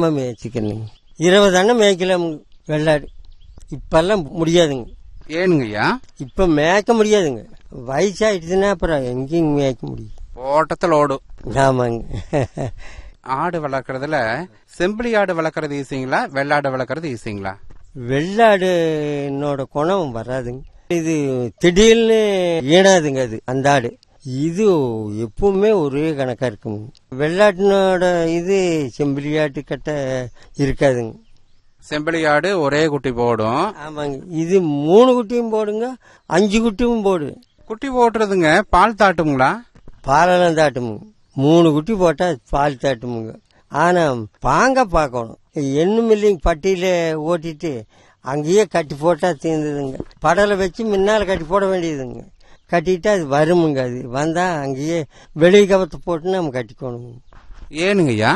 தாராளமா மேய்ச்சிக்கணுங்க இருபது அண்ணன் மேய்க்கலாம் வெள்ளாடு இப்பெல்லாம் முடியாதுங்க ஏனுங்கய்யா இப்ப மேய்க்க முடியாதுங்க வயசாயிடுச்சுன்னா அப்புறம் எங்கேயும் மேய்க்க முடியும் ஓட்டத்தில் ஓடும் ஆமாங்க ஆடு வளர்க்கறதுல செம்பிளி ஆடு வளர்க்கறது ஈஸிங்களா வெள்ளாடு வளர்க்கறது ஈஸிங்களா வெள்ளாடுனோட குணம் வராதுங்க இது திடீர்னு ஈனாதுங்க அது அந்த ஆடு இது எப்பவுமே ஒரே கணக்கா இருக்குங்க வெள்ளாட்டினோட இது செம்பிலியாட்டு கட்ட இருக்காதுங்க செம்பிளி ஆடு ஒரே குட்டி போடும் ஆமாங்க இது மூணு குட்டியும் போடுங்க அஞ்சு குட்டியும் போடு குட்டி போட்டுறதுங்க பால் தாட்டுங்களா பாலெல்லாம் தாட்டுமுங்க மூணு குட்டி போட்டா பால் தாட்டுமுங்க ஆனா பாங்க பார்க்கணும் எண்ணும் இல்லைங்க பட்டியில ஓட்டிட்டு அங்கேயே கட்டி போட்டா தீர்ந்ததுங்க படலை வச்சு முன்னால கட்டி போட வேண்டியதுங்க கட்டிட்டு அது வருமுங்க அது வந்தா அங்கேயே வெளியே கவத்தை போட்டு நம்ம கட்டிக்கணுங்க ஏனுங்கய்யா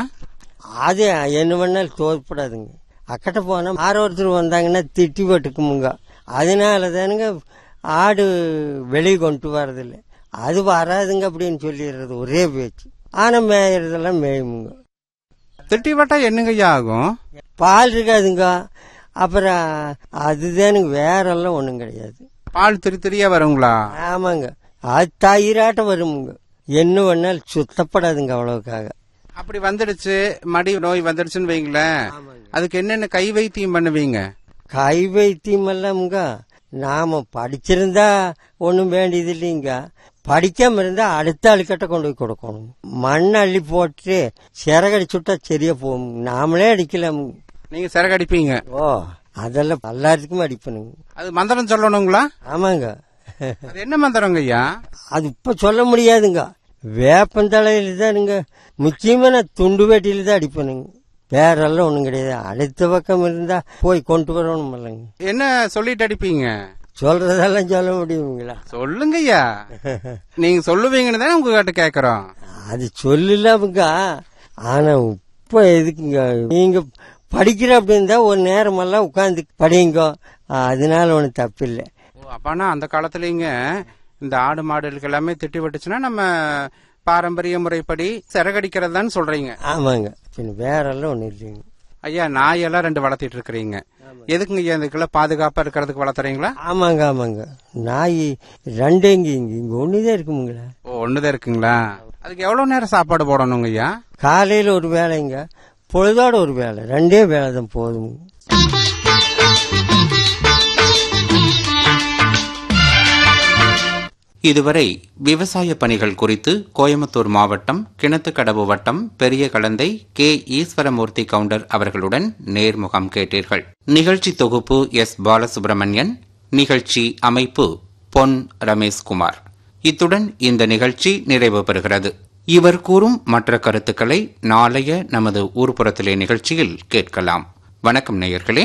அது என்ன வேணாலும் தோற்படாதுங்க அக்கட்ட போனா ஆறு ஒருத்தர் வந்தாங்கன்னா திட்டி போட்டுக்குமுங்க அதனால தானுங்க ஆடு வெளியே கொண்டு வரதில்ல அது வராதுங்க அப்படின்னு சொல்லிடுறது ஒரே பேச்சு ஆனா மேயறதெல்லாம் மேயுமுங்க திட்டி வட்டா என்னங்கய்யா ஆகும் பால் இருக்காதுங்க அப்புறம் அதுதானுங்க வேறெல்லாம் ஒண்ணும் கிடையாது பால் திரி திரியா வருங்களா ஆமாங்க அது தயிராட்டம் வருமுங்க என்ன வேணாலும் சுத்தப்படாதுங்க அவ்வளவுக்காக அப்படி வந்துடுச்சு மடி நோய் வந்துடுச்சுன்னு வைங்களேன் அதுக்கு என்னென்ன கை வைத்தியம் பண்ணுவீங்க கை வைத்தியம் எல்லாமுங்க நாம படிச்சிருந்தா ஒன்றும் வேண்டியது இல்லைங்க படிக்காம இருந்தா அடுத்த ஆளுக்கிட்ட கொண்டு போய் கொடுக்கணும் மண் அள்ளி போட்டு சிறகடிச்சு விட்டா சரியா போகும் நாமளே அடிக்கலாம் நீங்க சிறகு அடிப்பீங்க ஓ அதெல்லாம் எல்லாத்துக்கும் அடிப்பணுங்க அது மந்திரம் சொல்லணுங்களா ஆமாங்க அது என்ன மந்திரங்கய்யா அது இப்ப சொல்ல முடியாதுங்க வேப்பந்தலையில தானுங்க முக்கியமா நான் துண்டு வேட்டியில தான் அடிப்பணுங்க வேறெல்லாம் ஒண்ணும் கிடையாது அடுத்த பக்கம் இருந்தா போய் கொண்டு வரணும் இல்லைங்க என்ன சொல்லிட்டு அடிப்பீங்க சொல்றதெல்லாம் சொல்ல முடியுங்களா சொல்லுங்கய்யா நீங்க சொல்லுவீங்கன்னு தானே உங்ககிட்ட கேக்குறோம் அது சொல்லலாமுங்க ஆனா இப்ப எதுக்குங்க நீங்க படிக்கிற அப்படின்னா ஒரு நேரமெல்லாம் உட்காந்து படிங்க அதனால ஒன்றும் தப்பில்லை ஓ, அப்பனா அந்த காலத்துலங்க இந்த ஆடு மாடுகளுக்கு எல்லாமே திட்டி விட்டுச்சுன்னா நம்ம பாரம்பரிய முறைப்படி சிறகடிக்கிறது தான் சொல்றீங்க ஆமாங்க பின்ன வேறெல்லாம் ஒன்றும் இல்லைங்க ஐயா நாயெல்லாம் ரெண்டு வளர்த்திட்டு இருக்கிறீங்க எதுக்குங்க ஐயா இதுக்கெல்லாம் பாதுகாப்பா இருக்கிறதுக்கு வளர்த்துறீங்களா ஆமாங்க ஆமாங்க நாய் ரெண்டு இங்க இங்க இங்க ஒண்ணுதான் இருக்குமுங்களா ஓ ஒண்ணுதான் இருக்குங்களா அதுக்கு எவ்வளவு நேரம் சாப்பாடு போடணுங்க ஐயா காலையில ஒரு வேலைங்க பொழுதோட ஒரு வேலை ரெண்டே வேலை தான் போதும் இதுவரை விவசாய பணிகள் குறித்து கோயம்புத்தூர் மாவட்டம் கிணத்துக்கடவு வட்டம் பெரிய கலந்தை கே ஈஸ்வரமூர்த்தி கவுண்டர் அவர்களுடன் நேர்முகம் கேட்டீர்கள் நிகழ்ச்சி தொகுப்பு எஸ் பாலசுப்ரமணியன் நிகழ்ச்சி அமைப்பு பொன் ரமேஷ்குமார் இத்துடன் இந்த நிகழ்ச்சி நிறைவு பெறுகிறது இவர் கூறும் மற்ற கருத்துக்களை நாளைய நமது ஊர்ப்புறத்திலே நிகழ்ச்சியில் கேட்கலாம் வணக்கம் நேயர்களே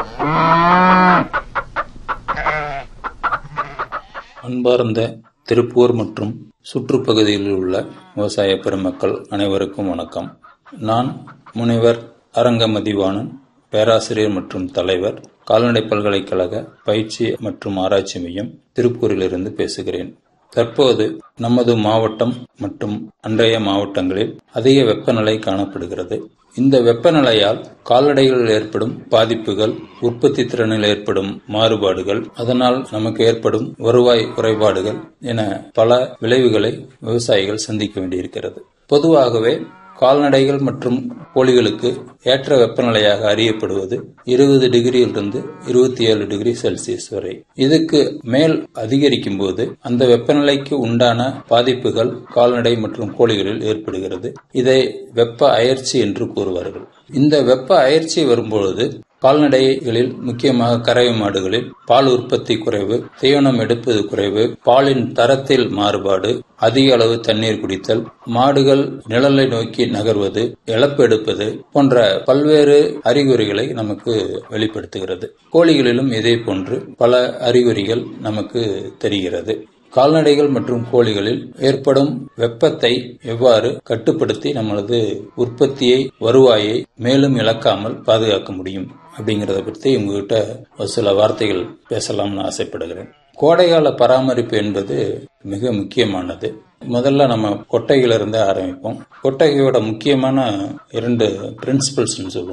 அன்பார்ந்த திருப்பூர் மற்றும் சுற்றுப்பகுதியில் உள்ள விவசாய பெருமக்கள் அனைவருக்கும் வணக்கம் நான் முனைவர் அரங்க மதிவாணன் பேராசிரியர் மற்றும் தலைவர் கால்நடை பல்கலைக்கழக பயிற்சி மற்றும் ஆராய்ச்சி மையம் திருப்பூரிலிருந்து பேசுகிறேன் தற்போது நமது மாவட்டம் மற்றும் அன்றைய மாவட்டங்களில் அதிக வெப்பநிலை காணப்படுகிறது இந்த வெப்பநிலையால் கால்நடைகளில் ஏற்படும் பாதிப்புகள் உற்பத்தி திறனில் ஏற்படும் மாறுபாடுகள் அதனால் நமக்கு ஏற்படும் வருவாய் குறைபாடுகள் என பல விளைவுகளை விவசாயிகள் சந்திக்க வேண்டியிருக்கிறது பொதுவாகவே கால்நடைகள் மற்றும் கோழிகளுக்கு ஏற்ற வெப்பநிலையாக அறியப்படுவது இருபது டிகிரியிலிருந்து இருபத்தி ஏழு டிகிரி செல்சியஸ் வரை இதுக்கு மேல் அதிகரிக்கும் போது அந்த வெப்பநிலைக்கு உண்டான பாதிப்புகள் கால்நடை மற்றும் கோழிகளில் ஏற்படுகிறது இதை வெப்ப அயற்சி என்று கூறுவார்கள் இந்த வெப்ப அயற்சி வரும்பொழுது கால்நடைகளில் முக்கியமாக கறவை மாடுகளில் பால் உற்பத்தி குறைவு தீவனம் எடுப்பது குறைவு பாலின் தரத்தில் மாறுபாடு அதிக அளவு தண்ணீர் குடித்தல் மாடுகள் நிழலை நோக்கி நகர்வது இழப்பு எடுப்பது போன்ற பல்வேறு அறிகுறிகளை நமக்கு வெளிப்படுத்துகிறது கோழிகளிலும் இதே போன்று பல அறிகுறிகள் நமக்கு தெரிகிறது கால்நடைகள் மற்றும் கோழிகளில் ஏற்படும் வெப்பத்தை எவ்வாறு கட்டுப்படுத்தி நம்மளது உற்பத்தியை வருவாயை மேலும் இழக்காமல் பாதுகாக்க முடியும் அப்படிங்கறத பற்றி உங்ககிட்ட ஒரு சில வார்த்தைகள் பேசலாம்னு ஆசைப்படுகிறேன் கோடைகால பராமரிப்பு என்பது மிக முக்கியமானது முதல்ல நம்ம கொட்டையிலிருந்து ஆரம்பிப்போம் கொட்டகையோட முக்கியமான இரண்டு பிரின்சிபல்ஸ் சொல்லுவோம்